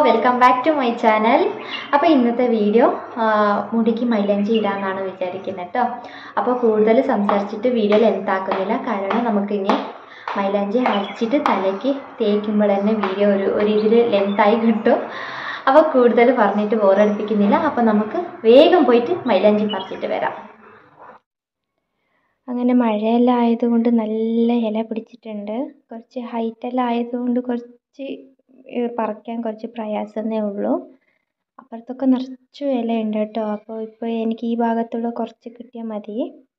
welcome back to my channel അപ്പോൾ ഇന്നത്തെ video ആ, മുടിക്ക് മൈലഞ്ചി ഇടാന്നാണ് വിചാരിക്കുന്നത് കേട്ടോ അപ്പോൾ കൂടുതൽ സംസാരിച്ചിട്ട് വീഡിയോ ലെന്താക്കുന്നില്ല കാരണം നമുക്കിനി മൈലാഞ്ചി അരച്ചിട്ട് തലയ്ക്ക് തേക്കുമ്പോൾ തന്നെ വീഡിയോ ഒരു ഒരു ഇതിൽ ലെങ്തായി കിട്ടും അപ്പോൾ കൂടുതൽ പറഞ്ഞിട്ട് ബോറടിപ്പിക്കുന്നില്ല അപ്പോൾ നമുക്ക് വേഗം പോയിട്ട് മൈലാഞ്ചി പറിച്ചിട്ട് വരാം അങ്ങനെ മഴയെല്ലാം ആയതുകൊണ്ട് നല്ല ഇല പിടിച്ചിട്ടുണ്ട് കുറച്ച് ഹൈറ്റെല്ലാം ആയതുകൊണ്ട് കുറച്ച് ഏഹ് പറിക്കാൻ കുറച്ച് പ്രയാസമേ ഉള്ളൂ അപ്പുറത്തൊക്കെ നിറച്ചും ഇലയുണ്ട് കേട്ടോ അപ്പോൾ ഇപ്പോൾ എനിക്ക് ഈ ഭാഗത്തുള്ള കുറച്ച് കിട്ടിയാൽ മതി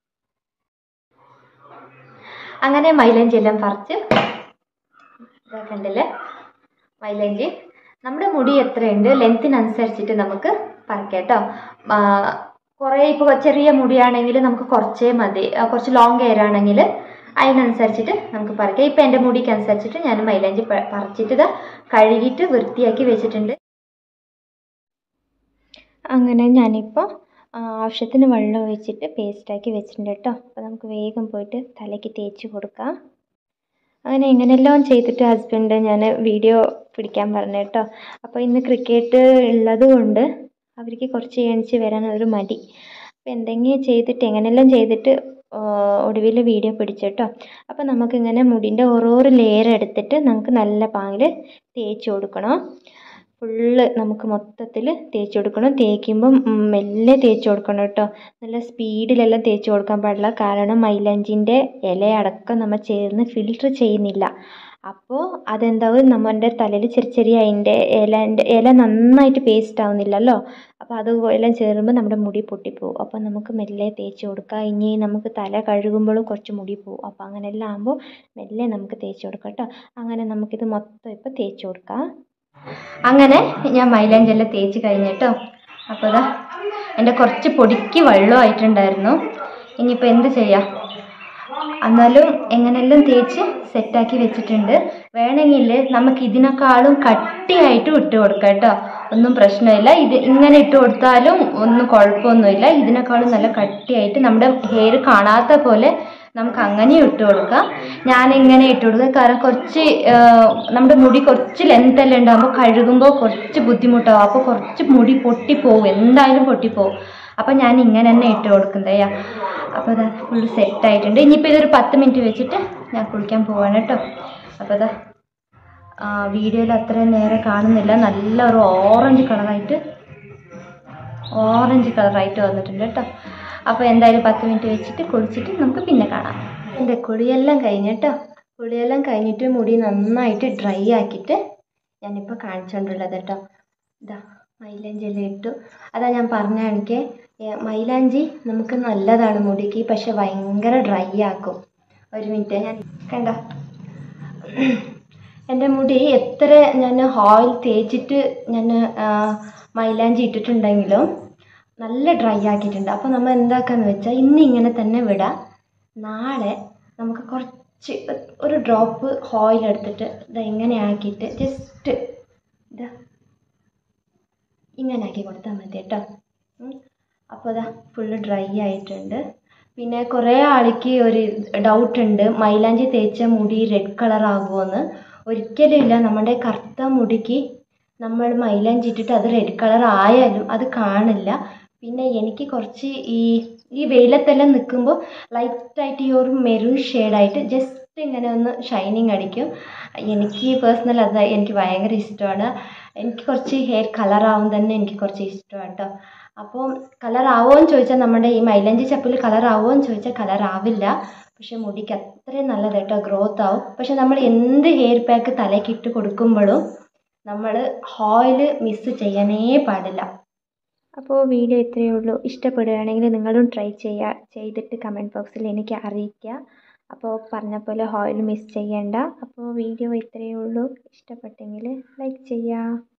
അങ്ങനെ മൈലഞ്ചി എല്ലാം പറിച്ച് ഇതാ കണ്ടില്ലേ മൈലഞ്ചി നമ്മുടെ മുടി എത്രയുണ്ട് ലെങ്ത്തിനനുസരിച്ചിട്ട് നമുക്ക് പറിക്കാം കേട്ടോ കുറേ ഇപ്പോൾ ചെറിയ മുടിയാണെങ്കിൽ നമുക്ക് കുറച്ചേ മതി ആ, കുറച്ച് ലോങ് ഹെയർ ആണെങ്കിൽ അതിനനുസരിച്ചിട്ട് നമുക്ക് പറിക്കാം ഇപ്പം എൻ്റെ മുടിക്ക് അനുസരിച്ചിട്ട് ഞാൻ മൈലാഞ്ചി പ- പറിച്ചിട്ട് ഇതാ കഴുകിയിട്ട് വൃത്തിയാക്കി വെച്ചിട്ടുണ്ട് അങ്ങനെ ഞാനിപ്പോൾ ആ, ആവശ്യത്തിന് വെള്ളം ഒഴിച്ചിട്ട് പേസ്റ്റാക്കി വെച്ചിട്ടുണ്ട് കേട്ടോ അപ്പോൾ നമുക്ക് വേഗം പോയിട്ട് തലയ്ക്ക് തേച്ച് കൊടുക്കാം അങ്ങനെ ഇങ്ങനെയെല്ലാം ചെയ്തിട്ട് ഹസ്ബൻഡ് ഞാൻ വീഡിയോ പിടിക്കാൻ പറഞ്ഞു കേട്ടോ അപ്പോൾ ഇന്ന് ക്രിക്കറ്റ് ഉള്ളത് കൊണ്ട് അവർക്ക് കുറച്ച് എണിച്ച് വരാൻ ഒരു മടി അപ്പോൾ എന്തെങ്കിലും ചെയ്തിട്ട് എങ്ങനെയെല്ലാം ചെയ്തിട്ട് ഒടുവിൽ വീഡിയോ പിടിച്ചു കേട്ടോ അപ്പോൾ നമുക്കിങ്ങനെ മുടിൻ്റെ ഓരോരോ ലെയർ എടുത്തിട്ട് നമുക്ക് നല്ല പാങ്ങിൽ തേച്ച് കൊടുക്കണം ഫുള്ള് നമുക്ക് മൊത്തത്തിൽ തേച്ച് കൊടുക്കണം തേക്കുമ്പം ഉം, മെല്ലെ തേച്ച് കൊടുക്കണം കേട്ടോ നല്ല സ്പീഡിലെല്ലാം തേച്ച് കൊടുക്കാൻ പാടില്ല കാരണം മൈലഞ്ചിൻ്റെ ഇലയടക്കം നമ്മൾ ചേർന്ന് ഫിൽറ്റർ ചെയ്യുന്നില്ല അപ്പോൾ അതെന്താവും നമ്മുടെ തലയിൽ ചെറിയ ചെറിയ അതിൻ്റെ ഇലേൻ്റെ ഇല നന്നായിട്ട് പേസ്റ്റ് ആവുന്നില്ലല്ലോ അപ്പോൾ അത് എല്ലാം ചേരുമ്പോൾ നമ്മുടെ മുടി പൊട്ടിപ്പോവും അപ്പോൾ നമുക്ക് മെല്ലെ തേച്ച് കൊടുക്കാം ഇനി നമുക്ക് തല കഴുകുമ്പോഴും കുറച്ച് മുടി പോവും അപ്പോൾ അങ്ങനെയെല്ലാം ആകുമ്പോൾ മെല്ലെ നമുക്ക് തേച്ച് കൊടുക്കാം കേട്ടോ അങ്ങനെ നമുക്കിത് മൊത്തം ഇപ്പോൾ തേച്ച് കൊടുക്കാം അങ്ങനെ ഞാൻ മൈലാഞ്ചി എല്ലാം തേച്ച് കഴിഞ്ഞിട്ടോ അപ്പോൾ ഇതാ എൻ്റെ കുറച്ച് പൊടിക്ക് വെള്ളമായിട്ടുണ്ടായിരുന്നു ഇനിയിപ്പോൾ എന്ത് ചെയ്യാം എന്നാലും എങ്ങനെയെല്ലാം തേച്ച് സെറ്റാക്കി വെച്ചിട്ടുണ്ട് വേണമെങ്കിൽ നമുക്ക് ഇതിനേക്കാളും കട്ടിയായിട്ട് ഇട്ട് കൊടുക്കാം കേട്ടോ ഒന്നും പ്രശ്നമില്ല ഇത് ഇങ്ങനെ ഇട്ട് കൊടുത്താലും ഒന്നും കുഴപ്പമൊന്നുമില്ല ഇതിനേക്കാളും നല്ല കട്ടിയായിട്ട് നമ്മുടെ ഹെയർ കാണാത്ത പോലെ നമുക്ക് അങ്ങനെ ഇട്ട് കൊടുക്കാം ഞാൻ ഇങ്ങനെ ഇട്ട് കൊടുക്കുക കാരണം കുറച്ച് ആ, നമ്മുടെ മുടി കുറച്ച് ലെങ്ത് എല്ലാം ഉണ്ടാകുമ്പോൾ കഴുകുമ്പോൾ കുറച്ച് ബുദ്ധിമുട്ടാവും അപ്പോൾ കുറച്ച് മുടി പൊട്ടിപ്പോവും എന്തായാലും പൊട്ടിപ്പോവും അപ്പോൾ ഞാൻ ഇങ്ങനെ തന്നെ ഇട്ട് കൊടുക്കുന്നതയ്യാ അപ്പോൾ അതാ ഫുൾ സെറ്റ് ആയിട്ടുണ്ട് ഇനിയിപ്പോൾ ഇതൊരു പത്ത് മിനിറ്റ് വെച്ചിട്ട് ഞാൻ കുളിക്കാൻ പോവാണ് കേട്ടോ അപ്പോൾ അതാ വീഡിയോയിൽ അത്രയും നേരം കാണുന്നില്ല നല്ല ഒരു ഓറഞ്ച് കളറായിട്ട് ഓറഞ്ച് കളറായിട്ട് വന്നിട്ടുണ്ട് കേട്ടോ അപ്പോൾ എന്തായാലും പത്ത് മിനിറ്റ് വെച്ചിട്ട് കുളിച്ചിട്ട് നമുക്ക് പിന്നെ കാണാം എൻ്റെ കുളിയെല്ലാം കഴിഞ്ഞിട്ടോ കുളിയെല്ലാം കഴിഞ്ഞിട്ട് മുടി നന്നായിട്ട് ഡ്രൈ ആക്കിയിട്ട് ഞാനിപ്പോൾ കാണിച്ചുകൊണ്ടുള്ളത് കേട്ടോ ഇതാ മൈലാഞ്ചി എല്ലാം ഇട്ടു അതാ ഞാൻ പറഞ്ഞ എനിക്ക് മൈലാഞ്ചി നമുക്ക് നല്ലതാണ് മുടിക്ക് പക്ഷെ ഭയങ്കര ഡ്രൈ ആക്കും ഒരു മിനിറ്റ് ഞാൻ കണ്ട എൻ്റെ മുടി എത്ര ഞാൻ ഓയിൽ തേച്ചിട്ട് ഞാൻ മൈലാഞ്ചി ഇട്ടിട്ടുണ്ടെങ്കിലും നല്ല ഡ്രൈ ആക്കിയിട്ടുണ്ട് അപ്പോൾ നമ്മൾ എന്താക്കാന്ന് വെച്ചാൽ ഇന്ന് ഇങ്ങനെ തന്നെ വിടാം നാളെ നമുക്ക് കുറച്ച് ഒരു ഡ്രോപ്പ് ഓയിൽ എടുത്തിട്ട് ഇത് ഇങ്ങനെ ആക്കിയിട്ട് ജസ്റ്റ് ഇതാ ഇങ്ങനെ ആക്കി കൊടുത്താൽ മതി കേട്ടോ അപ്പോൾ അതാ ഫുള്ള് ഡ്രൈ ആയിട്ടുണ്ട് പിന്നെ കുറേ ആൾക്ക് ഒരു ഡൗട്ട് ഉണ്ട് മൈലാഞ്ചി തേച്ച മുടി റെഡ് കളർ ആകുമോയെന്ന് ഒരിക്കലും ഇല്ല നമ്മുടെ കറുത്ത മുടിക്ക് നമ്മൾ മൈലാഞ്ചി ഇട്ടിട്ട് അത് റെഡ് കളർ ആയാലും അത് കാണില്ല പിന്നെ എനിക്ക് കുറച്ച് ഈ ഈ വെയിലത്തെല്ലാം നിൽക്കുമ്പോൾ ലൈറ്റായിട്ട് ഈ ഒരു മെറൂൺ ഷെയ്ഡായിട്ട് ജസ്റ്റ് ഇങ്ങനെ ഒന്ന് ഷൈനിങ് അടിക്കും എനിക്ക് പേഴ്സണൽ അത് എനിക്ക് ഭയങ്കര ഇഷ്ടമാണ് എനിക്ക് കുറച്ച് ഹെയർ കളറാവും തന്നെ എനിക്ക് കുറച്ച് ഇഷ്ടമാണ് കേട്ടോ അപ്പോൾ കളർ ആവുമെന്ന് ചോദിച്ചാൽ നമ്മുടെ ഈ മൈലഞ്ചി ചപ്പിൽ കളർ ആവുമെന്ന് ചോദിച്ചാൽ കളർ ആവില്ല പക്ഷെ മുടിക്ക് അത്രയും നല്ലത് കേട്ടോ ഗ്രോത്ത് ആവും പക്ഷെ നമ്മൾ എന്ത് ഹെയർ പാക്ക് തലയ്ക്ക് ഇട്ട് കൊടുക്കുമ്പോഴും നമ്മൾ ഓയിൽ മിസ് ചെയ്യാനേ പാടില്ല അപ്പോൾ വീഡിയോ ഇത്രയേ ഉള്ളൂ ഇഷ്ടപ്പെടുകയാണെങ്കിൽ നിങ്ങളും ട്രൈ ചെയ്യുക ചെയ്തിട്ട് കമൻറ്റ് ബോക്സിൽ എനിക്ക് അറിയിക്കുക അപ്പോൾ പറഞ്ഞ പോലെ ഓയിൽ മിസ് ചെയ്യേണ്ട അപ്പോൾ വീഡിയോ ഇത്രയേ ഉള്ളൂ ഇഷ്ടപ്പെട്ടെങ്കിൽ ലൈക്ക് ചെയ്യുക